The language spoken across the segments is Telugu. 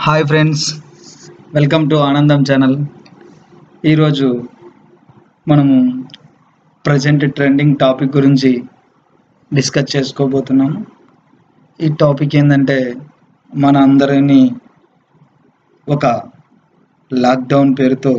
hi friends welcome to Anandam channel ఈరోజు మనము ప్రజెంట్ ట్రెండింగ్ టాపిక్ గురించి డిస్కస్ చేసుకోబోతున్నాము ఈ టాపిక్ ఏంటంటే మన అందరినీ ఒక లాక్డౌన్ పేరుతో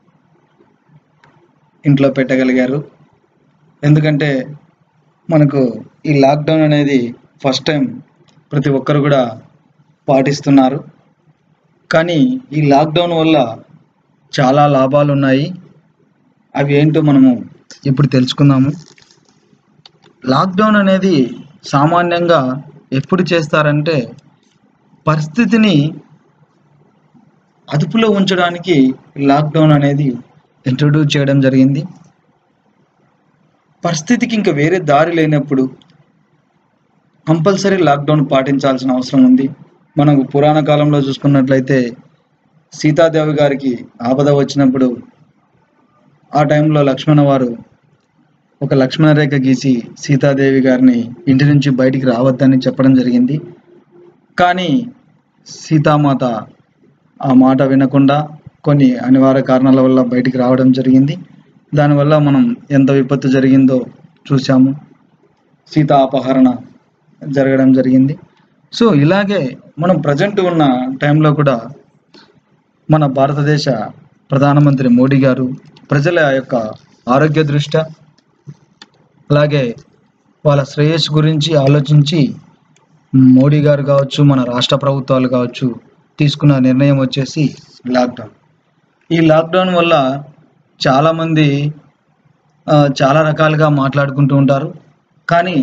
ఇంట్లో పెట్టగలిగారు ఎందుకంటే మనకు ఈ లాక్డౌన్ అనేది ఫస్ట్ టైం ప్రతి ఒక్కరు కూడా పాటిస్తున్నారు కానీ ఈ లాక్డౌన్ వల్ల చాలా లాభాలు ఉన్నాయి అవి ఏంటో మనము ఇప్పుడు తెలుసుకుందాము లాక్డౌన్ అనేది సామాన్యంగా ఎప్పుడు చేస్తారంటే పరిస్థితిని అదుపులో ఉంచడానికి లాక్డౌన్ అనేది ఇంట్రొడ్యూస్ చేయడం జరిగింది పరిస్థితికి ఇంకా వేరే దారి లేనప్పుడు కంపల్సరీ లాక్డౌన్ పాటించాల్సిన అవసరం ఉంది మనకు పురాణ కాలంలో చూసుకున్నట్లయితే సీతాదేవి గారికి ఆపద వచ్చినప్పుడు ఆ టైంలో లక్ష్మణ వారు ఒక లక్ష్మణ రేఖ గీసి సీతాదేవి గారిని ఇంటి నుంచి బయటికి రావద్దని చెప్పడం జరిగింది కానీ సీతామాత ఆ మాట వినకుండా కొన్ని అనివార్య కారణాల వల్ల బయటికి రావడం జరిగింది దానివల్ల మనం ఎంత విపత్తు జరిగిందో చూసాము సీతా అపహరణ జరగడం జరిగింది సో ఇలాగే మనం ప్రజెంట్ ఉన్న టైంలో కూడా మన భారతదేశ ప్రధానమంత్రి మోడీ గారు ప్రజల యొక్క ఆరోగ్య దృష్ట్యా అలాగే వాళ్ళ శ్రేయస్సు గురించి ఆలోచించి మోడీ గారు కావచ్చు మన రాష్ట్ర ప్రభుత్వాలు కావచ్చు తీసుకున్న నిర్ణయం వచ్చేసి లాక్డౌన్ ఈ లాక్డౌన్ వల్ల చాలామంది ఆ, చాలా రకాలుగా మాట్లాడుకుంటూ ఉంటారు కానీ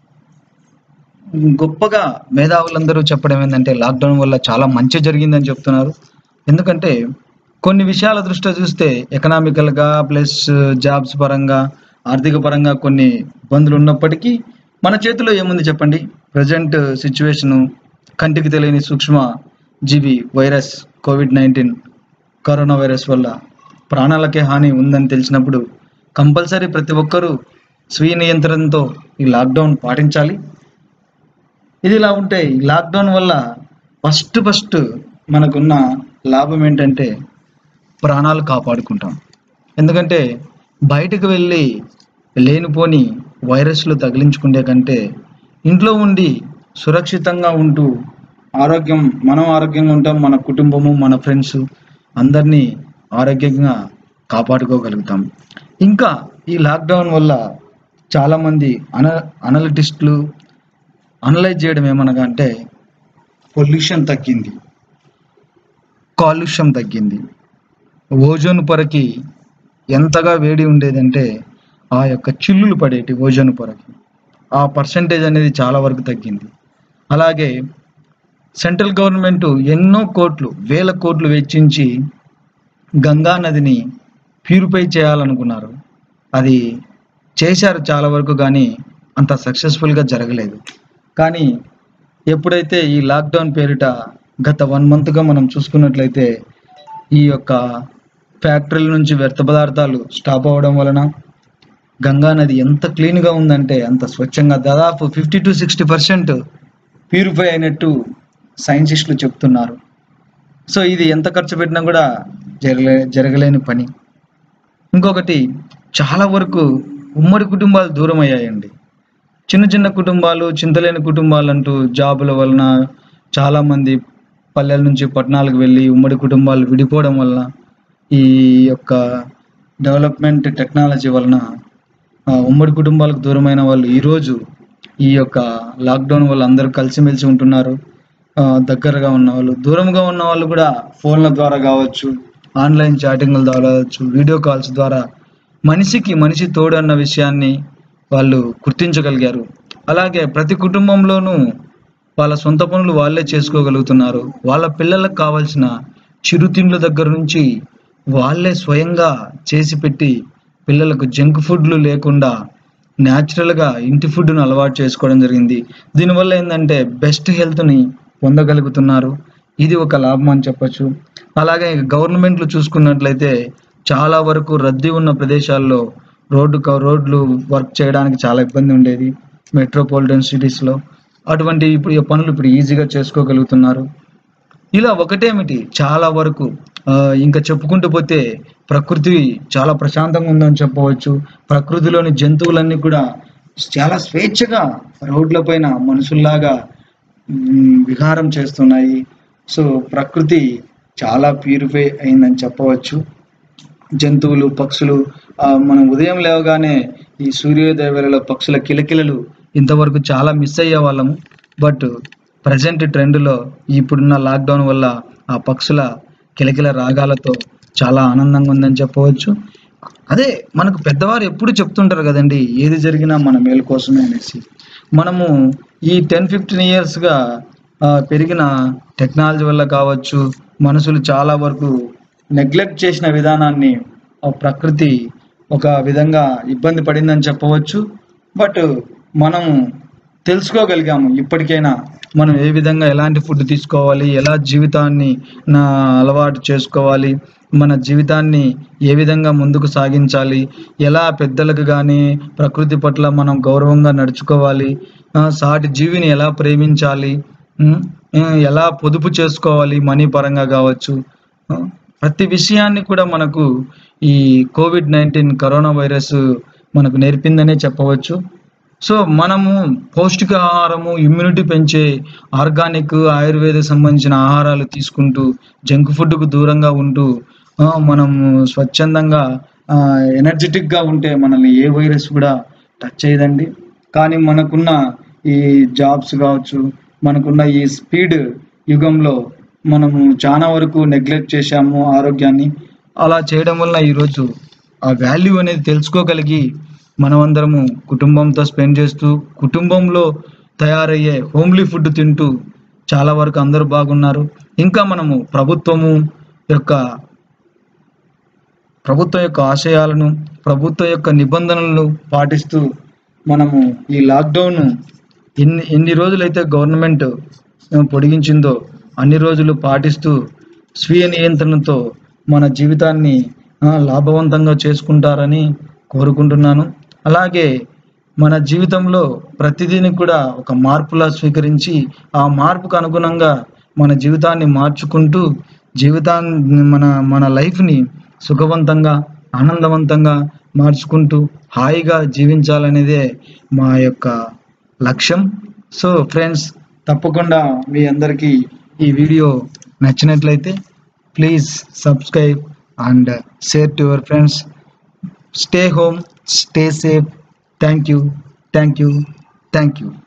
గొప్పగా మేధావులందరూ చెప్పడం ఏంటంటే లాక్డౌన్ వల్ల చాలా మంచి జరిగిందని చెప్తున్నారు ఎందుకంటే కొన్ని విషయాల దృష్ట్యా చూస్తే ఎకనామికల్గా ప్లస్ జాబ్స్ పరంగా ఆర్థిక పరంగా కొన్ని ఇబ్బందులు ఉన్నప్పటికీ మన చేతిలో ఏముంది చెప్పండి ప్రజెంట్ సిచ్యువేషను కంటికి తెలియని సూక్ష్మ జీవి virus COVID nineteen corona virus వల్ల ప్రాణాలకే హాని ఉందని తెలిసినప్పుడు కంపల్సరీ ప్రతి ఒక్కరూ స్వీయ నియంత్రణతో ఈ లాక్డౌన్ పాటించాలి ఇది ఇలా ఉంటే ఈ లాక్డౌన్ వల్ల ఫస్ట్ ఫస్ట్ మనకున్న లాభం ఏంటంటే ప్రాణాలు కాపాడుకుంటాం ఎందుకంటే బయటకు వెళ్ళి లేనిపోని వైరస్లు తగిలించుకునే కంటే ఇంట్లో ఉండి సురక్షితంగా ఉంటూ ఆరోగ్యం మనం ఆరోగ్యంగా ఉంటాం మన కుటుంబము మన ఫ్రెండ్స్ అందరినీ ఆరోగ్యంగా కాపాడుకోగలుగుతాం ఇంకా ఈ లాక్డౌన్ వల్ల చాలామంది అన అనలిటిస్టులు అనలైజ్ చేయడం ఏమనగా అంటే పొల్యూషన్ తగ్గింది కాలుష్యం తగ్గింది ఓజోన్ పొరకి ఎంతగా వేడి ఉండేదంటే ఆ యొక్క చిల్లులు పడేటి ఓజోన్ పొరకి ఆ పర్సంటేజ్ అనేది చాలా వరకు తగ్గింది అలాగే సెంట్రల్ గవర్నమెంట్ ఎన్నో కోట్లు వేల కోట్లు వెచ్చించి గంగా నదిని ప్యూరిఫై చేయాలనుకున్నారు అది చేశారు చాలా వరకు కానీ అంత సక్సెస్ఫుల్గా జరగలేదు కానీ ఎప్పుడైతే ఈ లాక్డౌన్ పేరిట గత వన్ మంత్గా మనం చూసుకున్నట్లయితే ఈ యొక్క ఫ్యాక్టరీల నుంచి వ్యర్థ పదార్థాలు స్టాప్ అవ్వడం వలన గంగా నది ఎంత క్లీన్గా ఉందంటే అంత స్వచ్ఛంగా దాదాపు fifty to sixty percent purify అయినట్టు సైంటిస్టులు చెప్తున్నారు సో ఇది ఎంత ఖర్చు పెట్టినా కూడా జరగలే జరగలేని పని ఇంకొకటి చాలా వరకు ఉమ్మడి కుటుంబాలు దూరం అయ్యాయండి చిన్న చిన్న కుటుంబాలు చింతలేని కుటుంబాలు అంటూ జాబుల వలన చాలామంది పల్లెల నుంచి పట్టణాలకు వెళ్ళి ఉమ్మడి కుటుంబాలు విడిపోవడం వలన ఈ యొక్క డెవలప్మెంట్ టెక్నాలజీ వలన ఆ, ఉమ్మడి కుటుంబాలకు దూరమైన వాళ్ళు ఈరోజు ఈ యొక్క లాక్డౌన్ వల్ల అందరూ కలిసిమెలిసి ఉంటున్నారు ఆ, దగ్గరగా ఉన్న వాళ్ళు దూరంగా ఉన్న వాళ్ళు కూడా ఫోన్ల ద్వారా కావచ్చు ఆన్లైన్ చాటింగ్ల ద్వారా కావచ్చు వీడియో కాల్స్ ద్వారా మనిషికి మనిషి తోడు అన్న విషయాన్ని వాళ్ళు గుర్తించగలిగారు అలాగే ప్రతి కుటుంబంలోనూ వాళ్ళ సొంత పనులు వాళ్ళే చేసుకోగలుగుతున్నారు వాళ్ళ పిల్లలకు కావాల్సిన చిరుతిండ్ల దగ్గర నుంచి వాళ్ళే స్వయంగా చేసి పెట్టి పిల్లలకు జంక్ ఫుడ్లు లేకుండా న్యాచురల్గా ఇంటి ఫుడ్ను అలవాటు చేసుకోవడం జరిగింది దీనివల్ల ఏంటంటే బెస్ట్ హెల్త్ని పొందగలుగుతున్నారు ఇది ఒక లాభం అని చెప్పొచ్చు అలాగే గవర్నమెంట్లు చూసుకున్నట్లయితే చాలా వరకు రద్దీ ఉన్న ప్రదేశాల్లో రోడ్డు క- రోడ్లు వర్క్ చేయడానికి చాలా ఇబ్బంది ఉండేది మెట్రోపాలిటన్ సిటీస్లో అటువంటి ఇప్పుడు ఈ పనులు ఇప్పుడు ఈజీగా చేసుకోగలుగుతున్నారు ఇలా ఒకటేమిటి చాలా వరకు ఆ, ఇంకా చెప్పుకుంటూ పోతే ప్రకృతి చాలా ప్రశాంతంగా ఉందని చెప్పవచ్చు ప్రకృతిలోని జంతువులన్నీ కూడా చాలా స్వేచ్ఛగా రోడ్ల పైన మనుషుల్లాగా మ్, విహారం చేస్తున్నాయి సో ప్రకృతి చాలా ప్యూరిఫై అయిందని చెప్పవచ్చు జంతువులు పక్షులు ఆ, మనం ఉదయం లేవగానే ఈ సూర్యోదయ వేళలో పక్షుల కిలకిలలు ఇంతవరకు చాలా మిస్ అయ్యే వాళ్ళము బట్ ప్రజెంట్ ట్రెండ్లో ఇప్పుడున్న లాక్డౌన్ వల్ల ఆ పక్షుల కిలకిల రాగాలతో చాలా ఆనందంగా ఉందని చెప్పవచ్చు అదే మనకు పెద్దవారు ఎప్పుడు చెప్తుంటారు కదండి ఏది జరిగినా మన మేలు కోసమే అనేసి మనము ఈ టెన్ ఫిఫ్టీన్ ఇయర్స్గా పెరిగిన టెక్నాలజీ వల్ల కావచ్చు మనుషులు చాలా వరకు నెగ్లెక్ట్ చేసిన విధానాన్ని ఆ ప్రకృతి ఒక విధంగా ఇబ్బంది పడిందని చెప్పవచ్చు బట్ మనము తెలుసుకోగలిగాము ఇప్పటికైనా మనం ఏ విధంగా ఎలాంటి ఫుడ్ తీసుకోవాలి ఎలా జీవితాన్ని నా అలవాటు చేసుకోవాలి మన జీవితాన్ని ఏ విధంగా ముందుకు సాగించాలి ఎలా పెద్దలకు కానీ ప్రకృతి పట్ల మనం గౌరవంగా నడుచుకోవాలి ఆ, సాటి జీవిని ఎలా ప్రేమించాలి ఉమ్, ఆ, ఎలా పొదుపు చేసుకోవాలి మనీ పరంగా కావచ్చు ఆ, ప్రతి విషయాన్ని కూడా మనకు ఈ కోవిడ్ నైన్టీన్ కరోనా వైరస్ మనకు నేర్పిందనే చెప్పవచ్చు సో మనము పౌష్టికాహారము ఇమ్యూనిటీ పెంచే ఆర్గానిక్ ఆయుర్వేద సంబంధించిన ఆహారాలు తీసుకుంటూ జంక్ ఫుడ్కు దూరంగా ఉంటూ ఆ, మనము స్వచ్ఛందంగా ఎనర్జెటిక్గా ఉంటే మనల్ని ఏ వైరస్ కూడా టచ్ చేయదండి కానీ మనకున్న ఈ జాబ్స్ కావచ్చు మనకున్న ఈ స్పీడ్ యుగంలో మనము చాలా వరకు నెగ్లెక్ట్ చేశాము ఆరోగ్యాన్ని అలా చేయడం వల్ల ఈరోజు ఆ వాల్యూ అనేది తెలుసుకోగలిగి మనమందరము కుటుంబంతో స్పెండ్ చేస్తూ కుటుంబంలో తయారయ్యే హోమ్లీ ఫుడ్ తింటూ చాలా వరకు అందరూ బాగున్నారు ఇంకా మనము ప్రభుత్వము యొక్క ప్రభుత్వం యొక్క ఆశయాలను ప్రభుత్వం యొక్క నిబంధనలను పాటిస్తూ మనము ఈ లాక్డౌన్ ఎన్ని ఎన్ని రోజులైతే గవర్నమెంట్ ఆ, పొడిగించిందో అన్ని రోజులు పాటిస్తూ స్వీయ నియంత్రణతో మన జీవితాన్ని ఆ, లాభవంతంగా చేసుకుంటారని కోరుకుంటున్నాను అలాగే మన జీవితంలో ప్రతిదీని కూడా ఒక మార్పులా స్వీకరించి ఆ మార్పుకు అనుగుణంగా మన జీవితాన్ని మార్చుకుంటూ జీవితాన్ని మన మన లైఫ్ని సుఖవంతంగా ఆనందవంతంగా మార్చుకుంటూ హాయిగా జీవించాలనేదే మా యొక్క లక్ష్యం సో ఫ్రెండ్స్ తప్పకుండా మీ అందరికీ ఈ వీడియో నచ్చినట్లయితే please subscribe and share to your friends stay home stay safe thank you thank you thank you